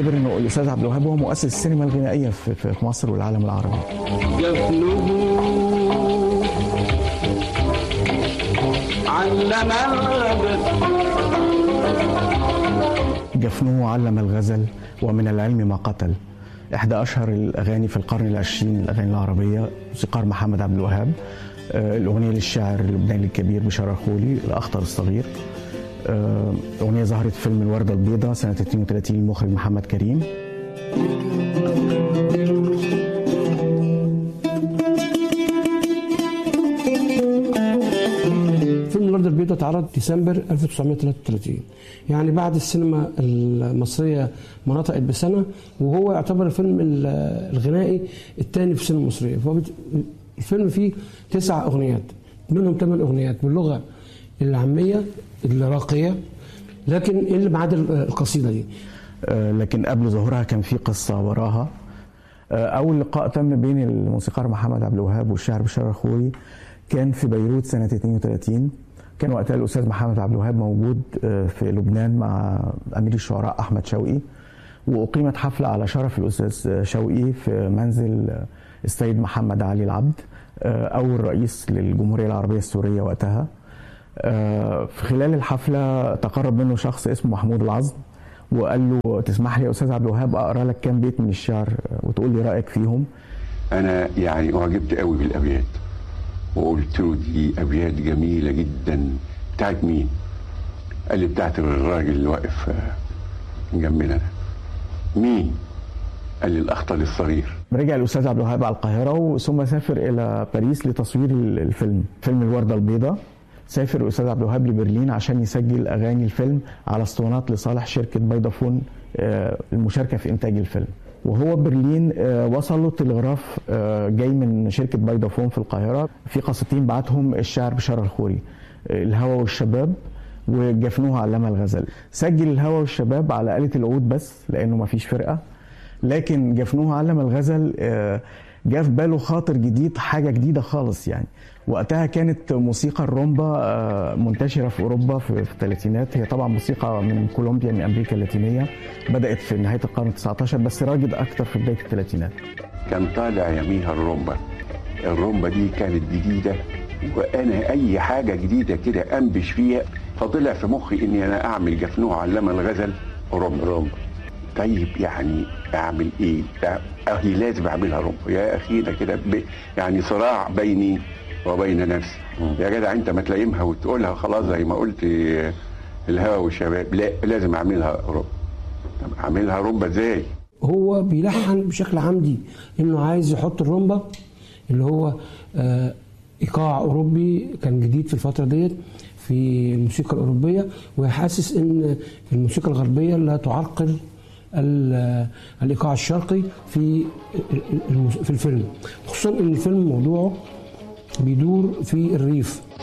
بيعتبر انه الاستاذ عبد الوهاب هو مؤسس السينما الغنائيه في في مصر والعالم العربي علم الغزل جفنه علم الغزل ومن العلم ما قتل إحدى أشهر الأغاني في القرن العشرين الأغاني العربية موسيقار محمد عبد الوهاب آه، الأغنية للشاعر اللبناني الكبير بشار الخولي الأخطر الصغير آه، أغنية ظهرت في فيلم الوردة البيضاء سنة 32 المخرج محمد كريم فيلم الوردة البيضاء اتعرض ديسمبر 1933 يعني بعد السينما المصرية ما نطقت بسنة وهو يعتبر الفيلم ال- الغنائي الثاني في السينما المصرية فهو بت- الفيلم فيه تسع أغنيات منهم ثمان أغنيات باللغة العامية الراقية لكن اللي ما عدا القصيدة دي آه، لكن قبل ظهورها كان في قصة وراها آه، أول لقاء تم بين الموسيقار محمد عبد الوهاب والشاعر بشار الخوي كان في بيروت سنة 32 كان وقتها الأستاذ محمد عبد الوهاب موجود آه، في لبنان مع أمير الشعراء أحمد شوقي وأقيمت حفلة على شرف الأستاذ شوقي في منزل آه، السيد محمد علي العبد آه، أول رئيس للجمهورية العربية السورية وقتها آه، في خلال الحفلة تقرب منه شخص اسمه محمود العظم وقال له تسمح لي يا استاذ عبد الوهاب اقرا لك كام بيت من الشعر آه، وتقول لي رايك فيهم انا يعني اعجبت قوي بالابيات وقلت له دي ابيات جميله جدا بتاعت مين قال لي بتاعت الراجل اللي واقف آه، جنبنا ده مين قال لي الاخطل الصغير رجع الاستاذ عبد الوهاب على القاهره ثم سافر الى باريس لتصوير ال- الفيلم فيلم الورده البيضاء سافر الاستاذ عبد الوهاب لبرلين عشان يسجل اغاني الفيلم على اسطوانات لصالح شركه فودافون آه، المشاركه في انتاج الفيلم وهو برلين آه، وصل له تلغراف آه، جاي من شركه فودافون في القاهره في قصتين بعتهم الشاعر بشار الخوري آه، الهوى والشباب وجفنوها علامة الغزل سجل الهوى والشباب على آلة العود بس لأنه ما فيش فرقة لكن جفنوها علم الغزل آه، جه في باله خاطر جديد حاجه جديده خالص يعني وقتها كانت موسيقى الرومبا آه، منتشره في اوروبا في في الثلاثينات هي طبعا موسيقى من كولومبيا من امريكا اللاتينيه بدات في نهايه القرن ال19 بس راجد اكتر في بدايه الثلاثينات كان طالع يميها الرومبا الرومبا دي كانت جديده وانا اي حاجه جديده كده انبش فيها فطلع في مخي اني انا اعمل جفنوع علامه الغزل رومبا رومبا طيب يعني اعمل ايه؟ اهي لازم اعملها رومبا يا اخي ده كده ب- يعني صراع بيني وبين نفسي يا جدع انت ما تلايمها وتقولها خلاص زي ما قلت آه، الهوى والشباب لا لازم اعملها رومبا طب اعملها رومبا ازاي؟ هو بيلحن بشكل عمدي انه عايز يحط الرومبا اللي هو آه، ايقاع اوروبي كان جديد في الفتره ديت في الموسيقى الاوروبيه ويحسس ان الموسيقى الغربيه لا تعرقل ال- الايقاع الشرقي في المس- في الفيلم خصوصا ان الفيلم موضوعه بيدور في الريف